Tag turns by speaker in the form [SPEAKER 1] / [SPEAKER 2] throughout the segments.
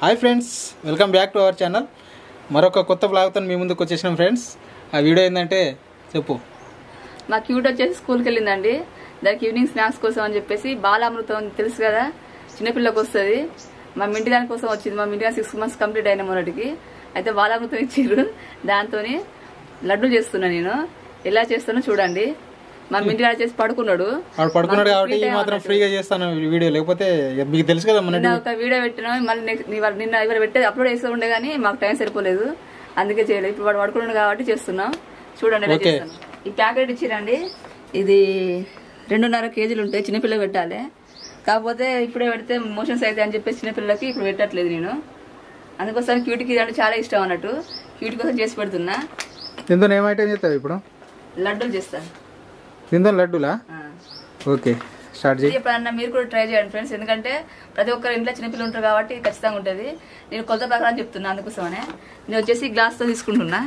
[SPEAKER 1] Hi friends welcome back to our channel మరొక కొత్త బ్లాగ్తో మీ ముందుకు వచ్చేసినాం ఫ్రెండ్స్ ఆ వీడియో ఏంటంటే చెప్పు
[SPEAKER 2] మా క్యూట్ వచ్చేసి స్కూల్కి వెళ్ళిందండి దానికి ఈవినింగ్ స్నాక్స్ కోసం అని చెప్పేసి బాలామృతం తెలుసు కదా చిన్నపిల్లకి వస్తుంది మా మింటి దాని కోసం వచ్చింది మా మింటి దాని సిక్స్ మంత్స్ కంప్లీట్ అయిన మొన్నటికి అయితే బాలామృతం ఇచ్చిర్రు దాంతో లడ్డు చేస్తున్నా నేను ఎలా చేస్తానో చూడండి మా మింటి దాని చేసి పడుకున్నాడు
[SPEAKER 1] వాడు పడుకున్నాడు
[SPEAKER 2] మాకు
[SPEAKER 1] కాబట్టి
[SPEAKER 2] free
[SPEAKER 1] ఈ
[SPEAKER 2] time
[SPEAKER 1] మాత్రం
[SPEAKER 2] అన్నట్టు.
[SPEAKER 1] ఫ్రీగా చేస్తాను ఈ వీడియో లేకపోతే మీకు తెలుసు కదా మన
[SPEAKER 2] నిన్న ఒక వీడియో పెట్టినా మళ్ళీ నెక్స్ట్ ఇవాళ- నిన్న ఇవాళ పెట్టేది అప్లోడ్ చేస్తూ ఉండే కానీ మాకు టైం సరిపోలేదు అందుకే చేయలేదు ఇప్పుడు వాడు పడుకున్నాడు కాబట్టి చేస్తున్నాం చూడండి ఎలా
[SPEAKER 1] Okay.
[SPEAKER 2] చేస్తాను ఈ ప్యాకెట్ ఇచ్చిరండి ఇది రెండున్నర కేజీలు ఉంటాయి చిన్నపిల్లకి పెట్టాలి కాకపోతే ఇప్పుడే పెడితే మోషన్స్ అయితే అని చెప్పేసి చిన్నపిల్లలకి ఇప్పుడు పెట్టట్లేదు నేను అందుకోసం క్యూట్కి ఇది అంటే చాలా ఇష్టం అన్నట్టు క్యూట్ కోసం చేసి పెడుతున్నా
[SPEAKER 1] దీంతో ఏమైతే చెప్తావు ఇప్పుడు
[SPEAKER 2] లడ్డూలు చేస్తాను
[SPEAKER 1] దీంతో లడ్డూలా
[SPEAKER 2] ఆ.
[SPEAKER 1] ఓకే స్టార్ట్ చేయి
[SPEAKER 2] ఎప్పుడన్నా మీరు కూడా ట్రై చేయండి ఫ్రెండ్స్ ఎందుకంటే ప్రతి ఒక్కరి ఇంట్లో చిన్నపిల్లలు ఉంటారు కాబట్టి ఖచ్చితంగా ఉంటుంది నేను కొత్త ప్రకారం చెప్తున్నా అందుకోసమనే నేను వచ్చేసి గ్లాస్తో తీసుకుంటున్నా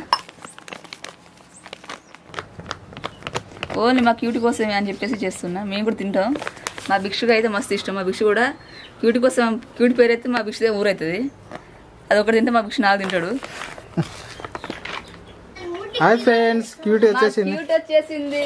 [SPEAKER 2] ఓన్లీ మా క్యూటీ కోసమే అని చెప్పేసి చేస్తున్నా మేము కూడా తింటాం మా భిక్షుగా అయితే మస్తు ఇష్టం మా భిక్షు కూడా క్యూటీ కోసం క్యూటీ పేరు అయితే మా భిక్షదే ఊరవుతుంది అది ఒకటి తింటే మా భిక్షు నాలుగు తింటాడు
[SPEAKER 1] హాయ్ ఫ్రెండ్స్ క్యూటీ వచ్చేసింది
[SPEAKER 2] క్యూట్ వచ్చేసింది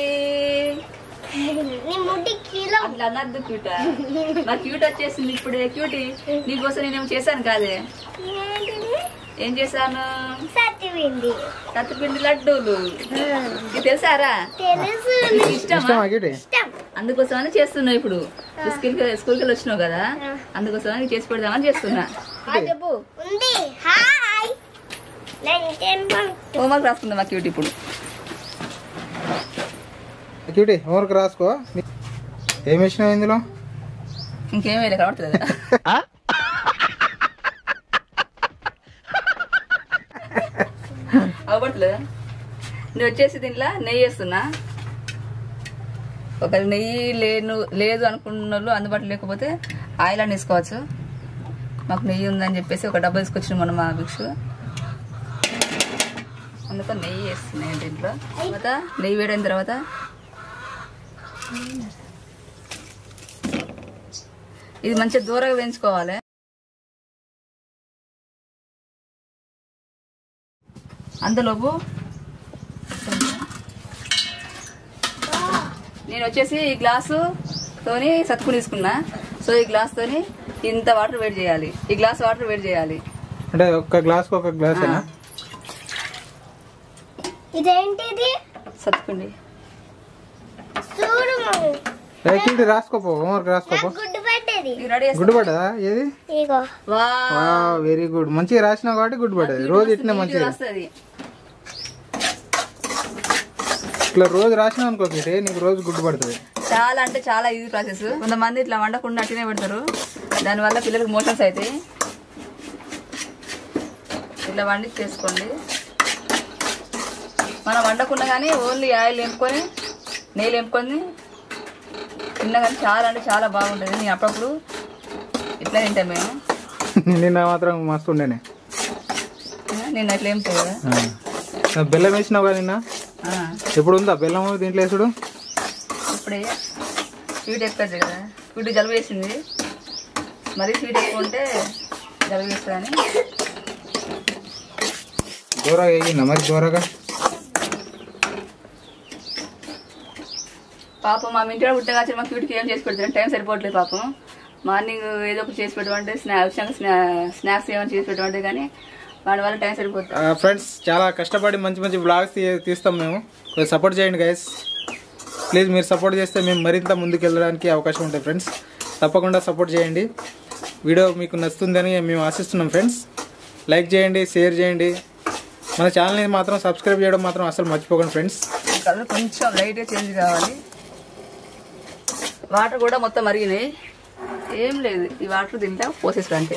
[SPEAKER 3] నీ ముట్టి కిలో
[SPEAKER 2] అట్లా అనద్దు క్యూట మా క్యూట్ వచ్చేసింది ఇప్పుడే క్యూటీ నీకోసం నేనేం చేశాను కాదే
[SPEAKER 3] ఏంటిది
[SPEAKER 2] ఏం చేశాను
[SPEAKER 3] సత్తివింది
[SPEAKER 2] సత్తుపిండి లడ్డూలు ఇది తెలుసారా
[SPEAKER 3] తెలుసు
[SPEAKER 2] నీకు ఇష్టమా
[SPEAKER 1] ఇష్టమా క్యూటీ
[SPEAKER 3] ఇష్టం
[SPEAKER 2] అందుకోసమని చేస్తున్నా ఇప్పుడు స్కూల్కి స్కూల్కి వెళ్ళి వచ్చినావు కదా అందుకోసమని చేసి పెడదామని చేస్తున్నా చెప్పు
[SPEAKER 3] ఉంది హాయ్ నేను టెంపల్
[SPEAKER 2] హోంవర్క్ రాసుకుందాం మా క్యూట్ ఇప్పుడు
[SPEAKER 1] క్యూటీ హోంవర్క్ రాసుకో ఏం వేసినావు ఇందులో
[SPEAKER 2] ఇంకేం వేయలే కనబడుతుంది అవబడతలేదా నేను వచ్చేసి దీంట్లో నెయ్యి వేస్తున్నా ఒక నెయ్యి లేను లేదు అనుకున్న వాళ్ళు అందుబాటులో లేకపోతే ఆయిల్ అని వేసుకోవచ్చు మాకు నెయ్యి ఉందని చెప్పేసి ఒక డబ్బా తీసుకొచ్చిన మనం మా భిక్షు అందుకని నెయ్యి వేస్తున్నాయి దీంట్లో తర్వాత నెయ్యి వేడైన తర్వాత ఇది మంచిగా దూరంగా వేయించుకోవాలి అంతలోపు నేను వచ్చేసి ఈ గ్లాసు తోని సత్తుకుని తీసుకున్నా సో ఈ గ్లాస్ తోని ఇంత వాటర్ వేడి చేయాలి ఈ గ్లాస్ వాటర్ వేడి చేయాలి
[SPEAKER 1] అంటే ఒక్క గ్లాస్కి ఒక గ్లాస్
[SPEAKER 2] ఆ,
[SPEAKER 3] ఇదేంటిది
[SPEAKER 2] సత్తుకుండి
[SPEAKER 3] చూడు మమ్మీ
[SPEAKER 1] క్యూటీ రాసుకోపో హోంవర్క్ రాసుకోపో
[SPEAKER 3] గుడ్డు పడ్డది
[SPEAKER 2] ఇది రెడీ
[SPEAKER 1] గుడ్ పడ్డదా ఏది
[SPEAKER 3] ఇగో
[SPEAKER 2] వా
[SPEAKER 1] వెరీ గుడ్ మంచిగా రాసినావు కాబట్టి గుడ్ పడ్డది రోజు ఇట్నే మంచిగా
[SPEAKER 2] వస్తుంది
[SPEAKER 1] ఇట్లా రోజు రాసినావు అనుకో క్యూటీ నీకు రోజు గుడ్ పడుతుంది
[SPEAKER 2] చాలా అంటే చాలా ఈజీ ప్రాసెస్ కొంతమంది ఇట్లా వండకుండా అట్టినే పెడతారు దానివల్ల పిల్లలకు మోషన్స్ అవుతాయి ఇట్లా వండి చేసుకోండి మనం వండకుండా కానీ ఓన్లీ ఆయిల్ వేపుకొని నెయ్యి వేపుకొని తిన్నా కానీ చాలా అంటే చాలా బాగుంటుంది నేను అప్పుడప్పుడు ఇట్లా తింటాం మేము
[SPEAKER 1] నిన్న మాత్రం మస్తు ఉండేనే
[SPEAKER 2] నేను అట్లా వేపుతాయి కదా
[SPEAKER 1] ఆ, బెల్లం వేసినావు కదా నిన్న
[SPEAKER 2] ఆ,
[SPEAKER 1] ఎప్పుడు ఉందా బెల్లం దీంట్లో వేసుడు
[SPEAKER 2] ఇప్పుడే స్వీట్ ఎక్కువ కదా స్వీట్ జలుబు వేసింది మరీ స్వీట్ ఎక్కువ ఉంటే జలుబు వేస్తుందని
[SPEAKER 1] దూరగా వేయిందా మరి దూరగా
[SPEAKER 2] పాపం మా ఇంటిలో పుట్టగా మా క్యూట్కి ఏం చేసి పెడతాను టైం సరిపోవట్లేదు పాపం మార్నింగ్ ఏదో ఒకటి చేసి పెట్టమంటే స్నా వచ్చినాక స్నా స్నాక్స్ ఏమైనా చేసి పెట్టమంటే కానీ వాడి వల్ల టైం సరిపోతుంది
[SPEAKER 1] ఫ్రెండ్స్ చాలా కష్టపడి మంచి మంచి బ్లాగ్స్ తీస్తాం మేము కొంచెం సపోర్ట్ చేయండి గైస్ ప్లీజ్ మీరు సపోర్ట్ చేస్తే మేము మరింత ముందుకు వెళ్ళడానికి అవకాశం ఉంటుంది ఫ్రెండ్స్ తప్పకుండా సపోర్ట్ చేయండి వీడియో మీకు నచ్చుతుందని మేము ఆశిస్తున్నాం ఫ్రెండ్స్ లైక్ చేయండి షేర్ చేయండి మన ఛానల్ని మాత్రం సబ్స్క్రైబ్ చేయడం మాత్రం అసలు మర్చిపోకండి ఫ్రెండ్స్
[SPEAKER 2] కలర్ కొంచెం లైట్గా చేంజ్ కావాలి వాటర్ కూడా మొత్తం మరిగినాయి ఏం లేదు ఈ వాటర్ తింటా పోసేసుకో అంతే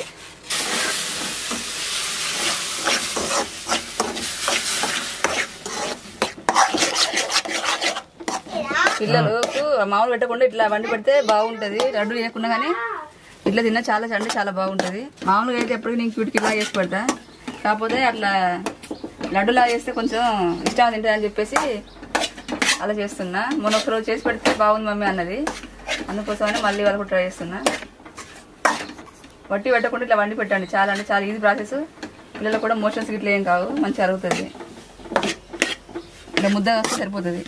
[SPEAKER 2] పిల్లలకు మామూలు పెట్టకుండా ఇట్లా వండి పెడితే బాగుంటది లడ్డు చేయకుండా కానీ ఇట్లా తిన్నా చాలా అంటే చాలా బాగుంటది మామూలుగా అయితే ఎప్పటికీ నేను క్యూట్కి ఇలా చేసి పెడతా కాకపోతే అట్లా లడ్డులా చేస్తే కొంచెం ఇష్టం తింటుంది అని చెప్పేసి అలా చేస్తున్నా మొన్న ఒక రోజు చేసి పెడితే బాగుంది మమ్మీ అన్నది అందుకోసమని మళ్ళీ వాళ్ళకు ట్రై చేస్తున్నా వట్టి పెట్టకుండా ఇట్లా వండి పెట్టండి చాలా అంటే చాలా ఈజీ ప్రాసెస్ పిల్లలు కూడా మోషన్స్ ఇట్లా ఏం కావు మంచిగా అరుగుతుంది ఇలా ముద్ద వస్తే సరిపోతుంది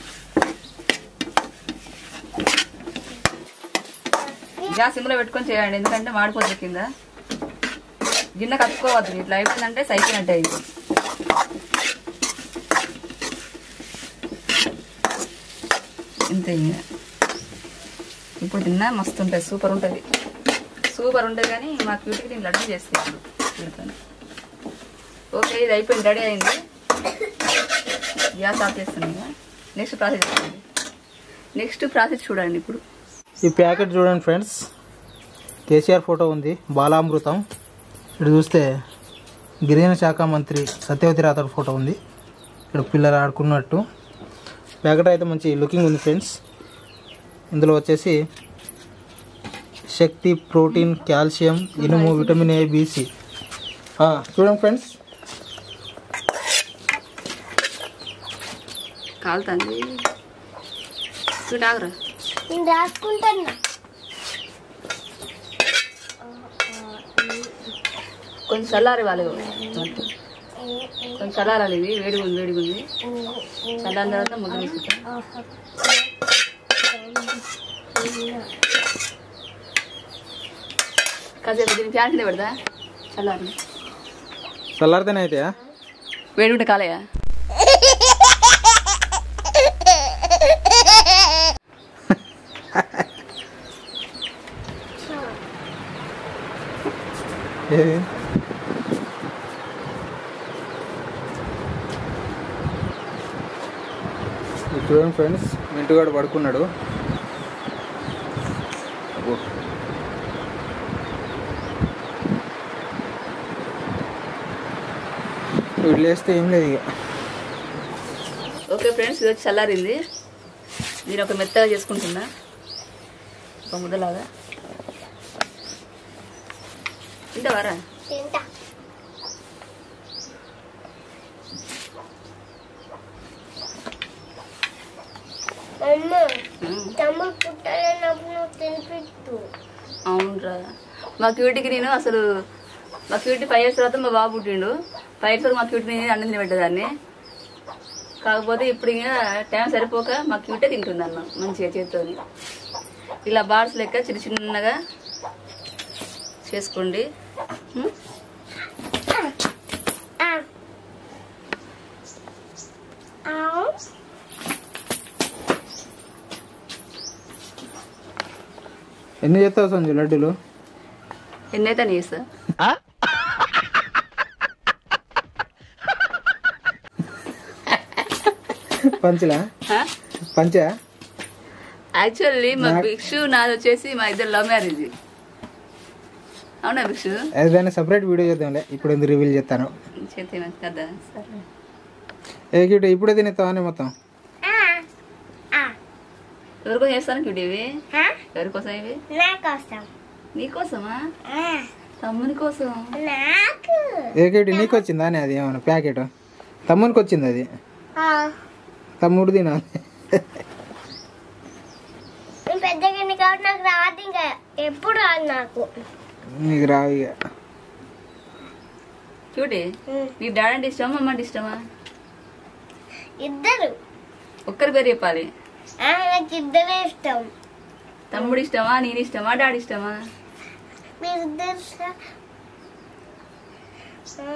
[SPEAKER 2] గ్యాస్ సిమ్లో పెట్టుకొని చేయండి ఎందుకంటే మాడిపోతుంది కింద గిన్నె కట్టుకోవద్దు ఇట్లా అయిపోయిందంటే సైకిల్ అయింది ఇంతే ఇంకా ఇప్పుడు తిన్నా మస్తు ఉంటుంది సూపర్ ఉంటుంది సూపర్ ఉంటుంది కానీ మా క్యూటీకి నేను లడ్డు చేస్తాను వీటితోని. ఓకే ఇది అయిపోయింది రెడీ అయింది గ్యాస్ ఆఫ్ చేస్తాను ఇక నెక్స్ట్ ప్రాసెస్ చూడండి నెక్స్ట్ ప్రాసెస్ చూడండి ఇప్పుడు
[SPEAKER 1] ఈ ప్యాకెట్ చూడండి ఫ్రెండ్స్ కేసీఆర్ ఫోటో ఉంది బాలామృతం ఇక్కడ చూస్తే గిరిజన శాఖ మంత్రి సత్యవతి రాథోడ్ ఫోటో ఉంది ఇక్కడ పిల్లలు ఆడుకున్నట్టు ప్యాకెట్ అయితే మంచి లుకింగ్ ఉంది ఫ్రెండ్స్ ఇందులో వచ్చేసి శక్తి ప్రోటీన్ కాల్షియం ఇనుము విటమిన్ ఏ బీసీ చూడండి ఫ్రెండ్స్
[SPEAKER 2] కాలుతుంది స్వీట్ ఆగరా
[SPEAKER 3] నేను రాసుకుంటున్నా
[SPEAKER 2] కొంచెం చల్లారి వాళ్ళు కొంచెం చల్లారాలి ఇది వేడిగా ఉంది వేడిగా ఉంది చల్లారిన తర్వాత ముద్ద తీసుకుంటాం కాసేపు దీన్ని ఫ్యాన్ కింద పెడదా చల్లారి
[SPEAKER 1] చల్లారితేనే అయితే
[SPEAKER 2] వేడి ఉంటే కాలేయా
[SPEAKER 1] ఏది ఇది చూడండి ఫ్రెండ్స్ మింటుగాడు పడుకున్నాడు అబ్బో. వీడు లేస్తే ఏం లేదు ఇక
[SPEAKER 2] ఓకే ఫ్రెండ్స్ ఇది వచ్చి చల్లారింది నేను ఒక మెత్తగా చేసుకుంటున్నా ఒక ముద్దలాగా తింటావారా
[SPEAKER 3] తింటా అమ్మ
[SPEAKER 2] ఉమ్.
[SPEAKER 3] తమ్ముడు పుట్టాలన్నప్పుడు నువ్వు తినిపిస్తూ
[SPEAKER 2] అవునరా మా క్యూటీకి నేను అసలు మా క్యూటీ ఫైవ్ ఇయర్స్ తర్వాత మా బాబు పుట్టిండు ఫైవ్ ఇయర్స్ వరకు మా క్యూటీ నేను అన్నం తినబెట్టేదాన్ని కాకపోతే ఇప్పుడు ఇంకా టైం సరిపోక మా క్యూటే తింటుంది అన్నం మంచిగా చేత్తోని ఇలా బార్స్ లెక్క చిన్న చిన్నగా చేసుకోండి ఉమ్?
[SPEAKER 3] ఆ. ఆవు.
[SPEAKER 1] ఎన్ని చేస్తావు సంజు లడ్డూలు
[SPEAKER 2] ఎన్నైతే నీ చేస్తా
[SPEAKER 1] పంచలా
[SPEAKER 2] ఆ?
[SPEAKER 1] పంచా
[SPEAKER 2] యాక్చువల్లీ మా
[SPEAKER 1] నాకు-
[SPEAKER 2] భిక్షు నాది వచ్చేసి మా ఇద్దరు లవ్ మ్యారేజ్ అవునా భిక్షు
[SPEAKER 1] ఏదైనా సపరేట్ వీడియో చేద్దాంలే ఇప్పుడు ఎందుకు రివీల్ చేస్తాను
[SPEAKER 2] చేతి కదా సరే
[SPEAKER 1] ఏ క్యూట్ ఇప్పుడే తినేస్తావా మొత్తం
[SPEAKER 3] ఆ. ఆ.
[SPEAKER 2] ఎవరికోసం చేస్తాను క్యూట్ ఇవి
[SPEAKER 3] ఆ?
[SPEAKER 2] ఎవరికోసం ఇవి
[SPEAKER 3] నా కోసం
[SPEAKER 2] నీకోసమా
[SPEAKER 3] ఆ.
[SPEAKER 2] తమ్ముని కోసం
[SPEAKER 3] నాకు
[SPEAKER 1] ఏ క్యూట్ నీకు వచ్చిందా అని అది ఏమన్నా ప్యాకెట్ తమ్మునికి వచ్చింది అది
[SPEAKER 3] ఆ.
[SPEAKER 1] తమ్ముడు తినాలి
[SPEAKER 3] నేను పెద్దగా ఎన్ని కాబట్టి నాకు రాదు ఇంకా ఎప్పుడు రాదు నాకు
[SPEAKER 1] నీకు రావు ఇక
[SPEAKER 2] క్యూటీ
[SPEAKER 3] ఉమ్.
[SPEAKER 2] నీ డాడీ అంటే ఇష్టమా అమ్మ అంటే ఇష్టమా
[SPEAKER 3] ఇద్దరు
[SPEAKER 2] ఒక్కరి పేరు చెప్పాలి
[SPEAKER 3] ఆ, నాకు ఇద్దరే ఇష్టం
[SPEAKER 2] తమ్ముడు ఇష్టమా నేను ఇష్టమా డాడీ ఇష్టమా
[SPEAKER 3] మీరు ఇద్దరు స- ఆ,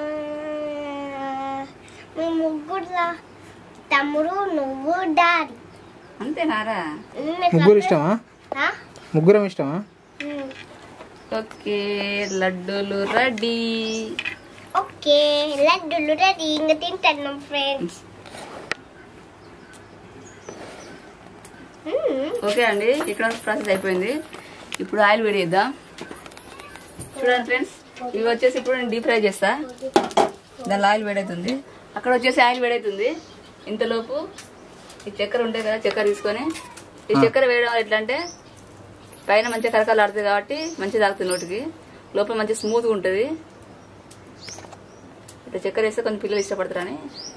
[SPEAKER 3] మీ ముగ్గురు తమ్ముడు నువ్వు డాడీ
[SPEAKER 2] అంతేనారా
[SPEAKER 1] ముగ్గురు ఇష్టమా
[SPEAKER 3] ఆ?
[SPEAKER 1] ముగ్గురం ఇష్టమా
[SPEAKER 3] ఉమ్.
[SPEAKER 2] ఓకే లడ్డూలు రెడీ
[SPEAKER 3] ఓకే లడ్డులు రెడీ ఇంకా తింటాను ఫ్రెండ్స్
[SPEAKER 2] ఓకే అండి ఇక్కడ ప్రాసెస్ అయిపోయింది ఇప్పుడు ఆయిల్ వేడి చేద్దాం చూడండి ఫ్రెండ్స్ ఇవి వచ్చేసి ఇప్పుడు నేను డీప్ ఫ్రై చేస్తా దానిలో ఆయిల్ వేడవుతుంది అక్కడ వచ్చేసి ఆయిల్ వేడవుతుంది ఇంతలోపు ఈ చక్కెర ఉంటాయి కదా చక్కెర తీసుకొని ఈ చక్కెర వేయడం వల్ల ఎట్లా అంటే పైన మంచిగా కరకాలు ఆడుతుంది కాబట్టి మంచిగా తాగుతుంది నోటికి లోపల మంచి స్మూత్గా ఉంటుంది ఇట్లా చక్కెర వేస్తే కొన్ని పిల్లలు ఇష్టపడతారని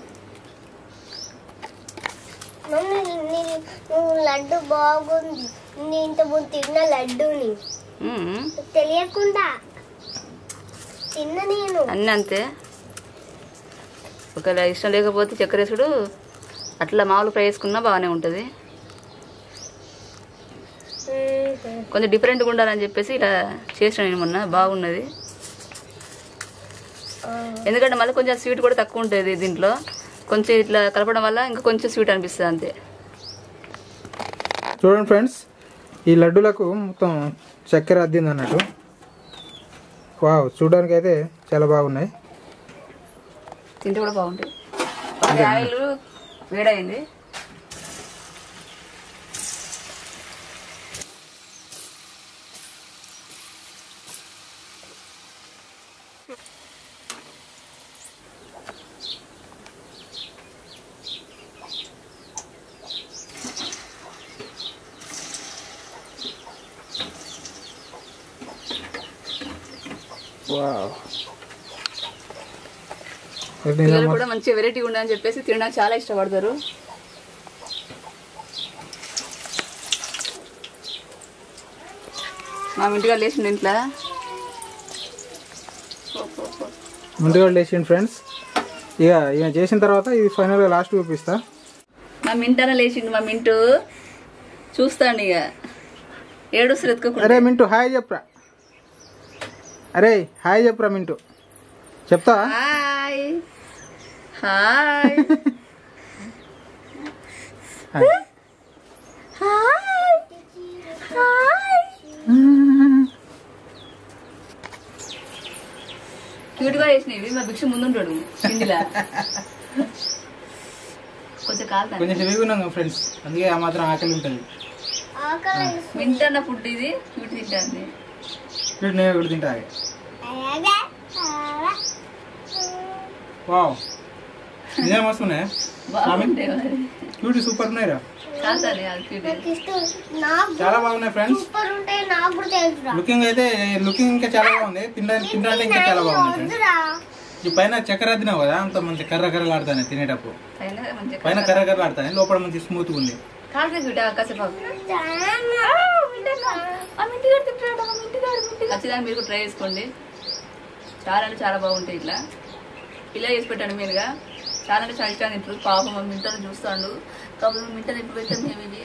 [SPEAKER 3] మమ్మీ నీ- నువ్వు లడ్డు బాగుంది నేను ఇంత ముందు తిన్న లడ్డూని
[SPEAKER 2] మ్మ్.
[SPEAKER 3] తెలియకుండా తిన్న నేను
[SPEAKER 2] అన్నీ అంతే ఒకవేళ ఇష్టం లేకపోతే చక్కెర వేసుడు అట్లా మామూలు ఫ్రై చేసుకున్నా బాగానే ఉంటుంది కొంచెం డిఫరెంట్గా ఉండాలని చెప్పేసి ఇలా చేసిన నేను మొన్న బాగున్నది ఎందుకంటే మళ్ళీ కొంచెం స్వీట్ కూడా తక్కువ ఉంటుంది దీంట్లో కొంచెం ఇట్లా కలపడం వల్ల ఇంకా కొంచెం స్వీట్ అనిపిస్తుంది అంతే
[SPEAKER 1] చూడండి ఫ్రెండ్స్ ఈ లడ్డూలకు మొత్తం చక్కెర అద్దింది అన్నట్టు వావ్ చూడడానికి అయితే చాలా బాగున్నాయి
[SPEAKER 2] తింటే కూడా బాగుంటుంది ఒక ఆయిల్ వేడైంది
[SPEAKER 1] వావ్
[SPEAKER 2] పిల్లలు కూడా మంచి వెరైటీగా ఉండాలని చెప్పేసి తినడానికి చాలా ఇష్టపడతారు మా ఇంటిగా లేచిండు ఇంట్లో
[SPEAKER 1] ముందుగా లేచిండు ఫ్రెండ్స్ ఇక ఇక చేసిన తర్వాత ఇది ఫైనల్గా లాస్ట్ చూపిస్తా
[SPEAKER 2] మా మింటాన లేచిండు మా మింటు చూస్తాండి ఇక ఏడుస్తారు ఎత్తుకోకుండా
[SPEAKER 1] అరే మింటూ హాయ్ చెప్పరా అరే హాయ్ చెప్పరా మింటూ చెప్తా
[SPEAKER 2] hi hi
[SPEAKER 1] hi.
[SPEAKER 2] Hi hi cute గా చేసినవి మా భిక్ష ముందుంటాడు హిందీలా కొంచెం కాలుతాను
[SPEAKER 1] కొంచెం హెవీగా ఉన్నాం ఫ్రెండ్స్ అందుకే ఆ మాత్రం ఆకలి ఉంటుంది
[SPEAKER 3] ఆకలి
[SPEAKER 2] వింటన్న ఫుడ్ ఇది క్యూట్ తింటాంది
[SPEAKER 1] ఇప్పుడు నేను ఒకటి తింటా
[SPEAKER 3] అలాగే అలా.
[SPEAKER 1] వావ్ నిజం వస్తున్నాయి
[SPEAKER 2] బాగుంటాయి మరి
[SPEAKER 1] క్యూటీ సూపర్ ఉన్నాయిరా
[SPEAKER 2] కాలుతాను అది క్యూట్
[SPEAKER 3] నాకు ఇష్టం నాకు
[SPEAKER 1] చాలా బాగున్నాయి ఫ్రెండ్స్
[SPEAKER 3] సూపర్ ఉంటాయి నాకు కూడా తెలుసురా
[SPEAKER 1] లుకింగ్ అయితే లుకింగ్ ఇంకా చాలా బాగుంది తినడానికి తినడానికి ఇంకా చాలా బాగుంది ఫ్రెండ్స్
[SPEAKER 3] వద్దురా
[SPEAKER 1] ఈ పైన చక్కెర అద్దినావు కదా అంత మంచి కర్ర కర్రలాడుతానే తినేటప్పుడు
[SPEAKER 2] పైన మంచిగా
[SPEAKER 1] పైన కర్ర కర్రలాడుతానే లోపల మంచి స్మూత్ ఉంది
[SPEAKER 2] కాలుతుంది క్యూట్ కాసేపు ఖచ్చితంగా మీరు కూడా ట్రై చేసుకోండి చాలా అంటే చాలా బాగుంటాయి ఇట్లా ఇలా చేసి పెట్టండి మీరుగా చాలా అంటే చాలా ఇష్టంగా తింటారు పాపం మా మింటను చూస్తాడు కాకపోతే మింటను ఎప్పుడు పెట్టాం మేము ఇది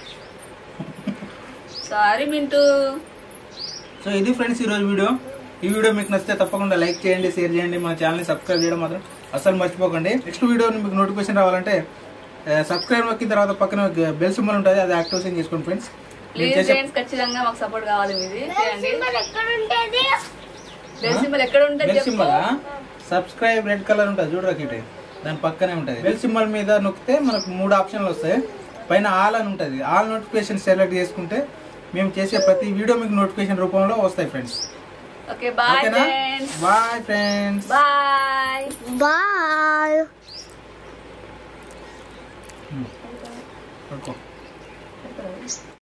[SPEAKER 2] సారీ మింటూ
[SPEAKER 1] సో ఇది ఫ్రెండ్స్ ఈరోజు వీడియో ఈ వీడియో మీకు నచ్చితే తప్పకుండా లైక్ చేయండి షేర్ చేయండి మా ఛానల్ని సబ్స్క్రైబ్ చేయడం మాత్రం అస్సలు మర్చిపోకండి నెక్స్ట్ వీడియో మీకు నోటిఫికేషన్ రావాలంటే సబ్స్క్రైబ్ నొక్కిన తర్వాత పక్కన బెల్ సింబల్ ఉంటుంది అది యాక్టివేషన్ చేసుకోండి ఫ్రెండ్స్
[SPEAKER 2] ప్లీజ్ ఫ్రెండ్స్ ఖచ్చితంగా మాకు సపోర్ట్ కావాలి మీది చేయండి
[SPEAKER 3] మరి ఎక్కడ ఉంటుంది
[SPEAKER 2] బెల్ సింబల్ ఎక్కడ ఉంటుంది
[SPEAKER 1] బెల్
[SPEAKER 2] చెప్పు
[SPEAKER 1] సింబల్ సబ్స్క్రైబ్ రెడ్ కలర్ ఉంటుంది చూడరా కిటే దాని పక్కనే ఉంటుంది బెల్ సింబల్ మీద నొక్కితే మనకు మూడు ఆప్షన్లు వస్తాయి పైన ఆల్ అని ఉంటుంది ఆల్ నోటిఫికేషన్ సెలెక్ట్ చేసుకుంటే మేము చేసే ప్రతి వీడియో మీకు నోటిఫికేషన్ రూపంలో వస్తాయి ఫ్రెండ్స్
[SPEAKER 2] ఓకే బాయ్
[SPEAKER 1] ఓకేనా
[SPEAKER 2] friends
[SPEAKER 1] bye friends
[SPEAKER 2] bye
[SPEAKER 3] bye
[SPEAKER 1] పడుకో